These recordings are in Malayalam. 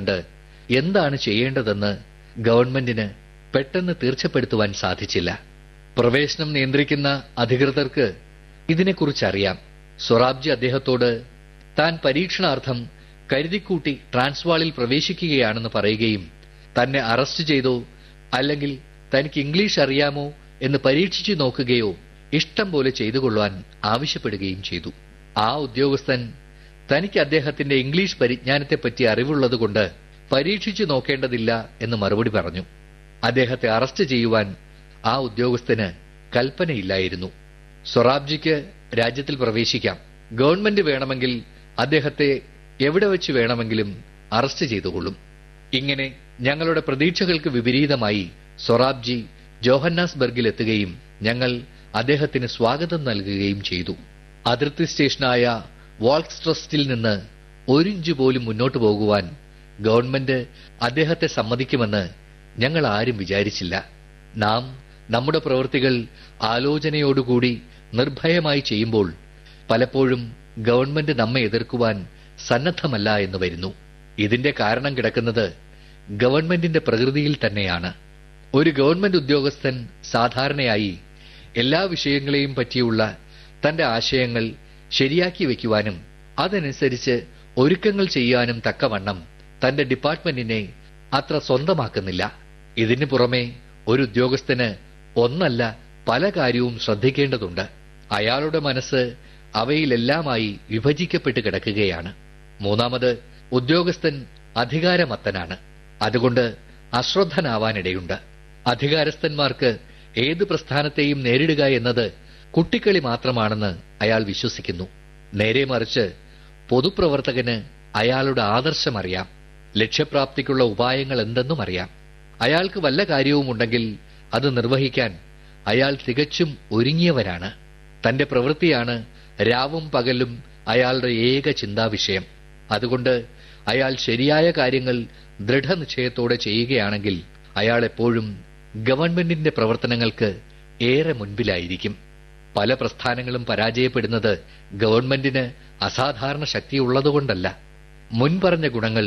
കണ്ട് എന്താണ് ചെയ്യേണ്ടതെന്ന് ഗവൺമെന്റിന് പെട്ടെന്ന് തീർച്ചപ്പെടുത്തുവാൻ സാധിച്ചില്ല പ്രവേശനം നിയന്ത്രിക്കുന്ന അധികൃതർക്ക് ഇതിനെക്കുറിച്ച് അറിയാം സ്വറാബ്ജി അദ്ദേഹത്തോട് താൻ പരീക്ഷണാർത്ഥം കരുതിക്കൂട്ടി ട്രാൻസ്വാളിൽ പ്രവേശിക്കുകയാണെന്ന് പറയുകയും തന്നെ അറസ്റ്റ് ചെയ്തോ അല്ലെങ്കിൽ തനിക്ക് ഇംഗ്ലീഷ് അറിയാമോ എന്ന് പരീക്ഷിച്ചു നോക്കുകയോ ഇഷ്ടം പോലെ ചെയ്തുകൊള്ളുവാൻ ആവശ്യപ്പെടുകയും ചെയ്തു ആ ഉദ്യോഗസ്ഥൻ തനിക്ക് അദ്ദേഹത്തിന്റെ ഇംഗ്ലീഷ് പരിജ്ഞാനത്തെപ്പറ്റി അറിവുള്ളതുകൊണ്ട് പരീക്ഷിച്ചു നോക്കേണ്ടതില്ല എന്ന് മറുപടി പറഞ്ഞു അദ്ദേഹത്തെ അറസ്റ്റ് ചെയ്യുവാൻ ആ ഉദ്യോഗസ്ഥന് കൽപ്പനയില്ലായിരുന്നു സൊറാബ്ജിക്ക് രാജ്യത്തിൽ പ്രവേശിക്കാം ഗവൺമെന്റ് വേണമെങ്കിൽ അദ്ദേഹത്തെ എവിടെ വെച്ച് വേണമെങ്കിലും അറസ്റ്റ് ചെയ്തുകൊള്ളും ഇങ്ങനെ ഞങ്ങളുടെ പ്രതീക്ഷകൾക്ക് വിപരീതമായി സൊറാബ്ജി ജോഹന്നാസ്ബർഗിൽ എത്തുകയും ഞങ്ങൾ അദ്ദേഹത്തിന് സ്വാഗതം നൽകുകയും ചെയ്തു അതിർത്തി സ്റ്റേഷനായ വാൾക്സ്ട്രസ്റ്റിൽ നിന്ന് ഒരിഞ്ച് പോലും മുന്നോട്ട് പോകുവാൻ ഗവൺമെന്റ് അദ്ദേഹത്തെ സമ്മതിക്കുമെന്ന് ഞങ്ങൾ ആരും വിചാരിച്ചില്ല നാം നമ്മുടെ പ്രവൃത്തികൾ ആലോചനയോടുകൂടി നിർഭയമായി ചെയ്യുമ്പോൾ പലപ്പോഴും ഗവൺമെന്റ് നമ്മെ എതിർക്കുവാൻ സന്നദ്ധമല്ല എന്ന് വരുന്നു ഇതിന്റെ കാരണം കിടക്കുന്നത് ഗവൺമെന്റിന്റെ പ്രകൃതിയിൽ തന്നെയാണ് ഒരു ഗവൺമെന്റ് ഉദ്യോഗസ്ഥൻ സാധാരണയായി എല്ലാ വിഷയങ്ങളെയും പറ്റിയുള്ള തന്റെ ആശയങ്ങൾ ശരിയാക്കി വയ്ക്കുവാനും അതനുസരിച്ച് ഒരുക്കങ്ങൾ ചെയ്യാനും തക്കവണ്ണം തന്റെ ഡിപ്പാർട്ട്മെന്റിനെ അത്ര സ്വന്തമാക്കുന്നില്ല ഇതിനു പുറമെ ഒരു ഉദ്യോഗസ്ഥന് ഒന്നല്ല പല കാര്യവും ശ്രദ്ധിക്കേണ്ടതുണ്ട് അയാളുടെ മനസ്സ് അവയിലെല്ലാമായി വിഭജിക്കപ്പെട്ട് കിടക്കുകയാണ് മൂന്നാമത് ഉദ്യോഗസ്ഥൻ അധികാരമത്തനാണ് അതുകൊണ്ട് അശ്രദ്ധനാവാനിടയുണ്ട് അധികാരസ്ഥന്മാർക്ക് ഏത് പ്രസ്ഥാനത്തെയും നേരിടുക എന്നത് കുട്ടിക്കളി മാത്രമാണെന്ന് അയാൾ വിശ്വസിക്കുന്നു നേരെ മറിച്ച് പൊതുപ്രവർത്തകന് അയാളുടെ ആദർശം അറിയാം ലക്ഷ്യപ്രാപ്തിക്കുള്ള ഉപായങ്ങൾ എന്തെന്നും അറിയാം അയാൾക്ക് വല്ല കാര്യവും ഉണ്ടെങ്കിൽ അത് നിർവഹിക്കാൻ അയാൾ തികച്ചും ഒരുങ്ങിയവരാണ് തന്റെ പ്രവൃത്തിയാണ് രാവും പകലും അയാളുടെ ഏക ചിന്താവിഷയം അതുകൊണ്ട് അയാൾ ശരിയായ കാര്യങ്ങൾ ദൃഢനിശ്ചയത്തോടെ ചെയ്യുകയാണെങ്കിൽ അയാൾ എപ്പോഴും ഗവൺമെന്റിന്റെ പ്രവർത്തനങ്ങൾക്ക് ഏറെ മുൻപിലായിരിക്കും പല പ്രസ്ഥാനങ്ങളും പരാജയപ്പെടുന്നത് ഗവൺമെന്റിന് അസാധാരണ ശക്തിയുള്ളതുകൊണ്ടല്ല മുൻപറഞ്ഞ ഗുണങ്ങൾ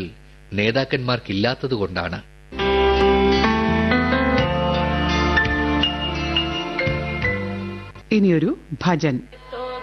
നേതാക്കന്മാർക്കില്ലാത്തതുകൊണ്ടാണ് ഇനിയൊരു ഭജൻ